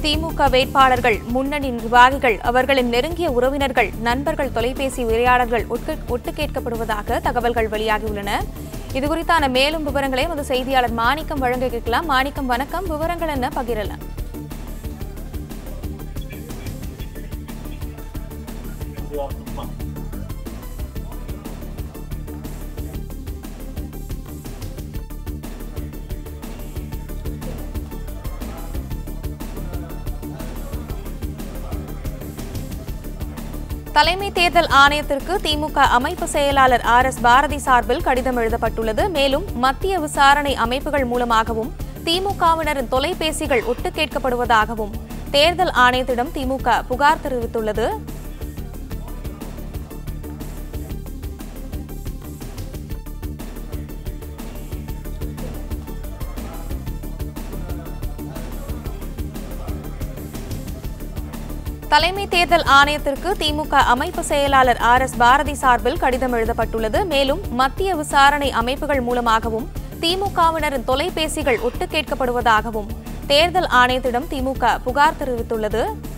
திமுக வேட்பாளர்கள் முன்னணி நிர்வாகிகள் அவர்களின் நெருங்கிய உறவினர்கள் நண்பர்கள் தொலைபேசி உரையாடல்கள் ஒட்டு ஒட்டு கேட்கப்படுவதாக தகவல்கள் வெளியாகியுள்ளன இதுகுறித்தான மேலும் விவரங்களை எமது செய்தியாளர் மாணிக்கம் வழங்க கேட்கலாம் மாணிக்கம் வணக்கம் விவரங்கள் என்ன பகிரலாம் தலைமை தேர்தல் ஆணையத்திற்கு திமுக அமைப்பு செயலாளர் ஆர் எஸ் பாரதி சார்பில் கடிதம் எழுதப்பட்டுள்ளது மேலும் மத்திய விசாரணை அமைப்புகள் மூலமாகவும் திமுகவினரின் தொலைபேசிகள் ஒட்டு கேட்கப்படுவதாகவும் தேர்தல் ஆணையத்திடம் திமுக புகார் தெரிவித்துள்ளது தலைமை தேர்தல் ஆணையத்திற்கு திமுக அமைப்பு செயலாளர் ஆர் எஸ் பாரதி சார்பில் கடிதம் எழுதப்பட்டுள்ளது மேலும் மத்திய விசாரணை அமைப்புகள் மூலமாகவும் திமுகவினரின் தொலைபேசிகள் ஒட்டு கேட்கப்படுவதாகவும் தேர்தல் ஆணையத்திடம் திமுக புகார் தெரிவித்துள்ளது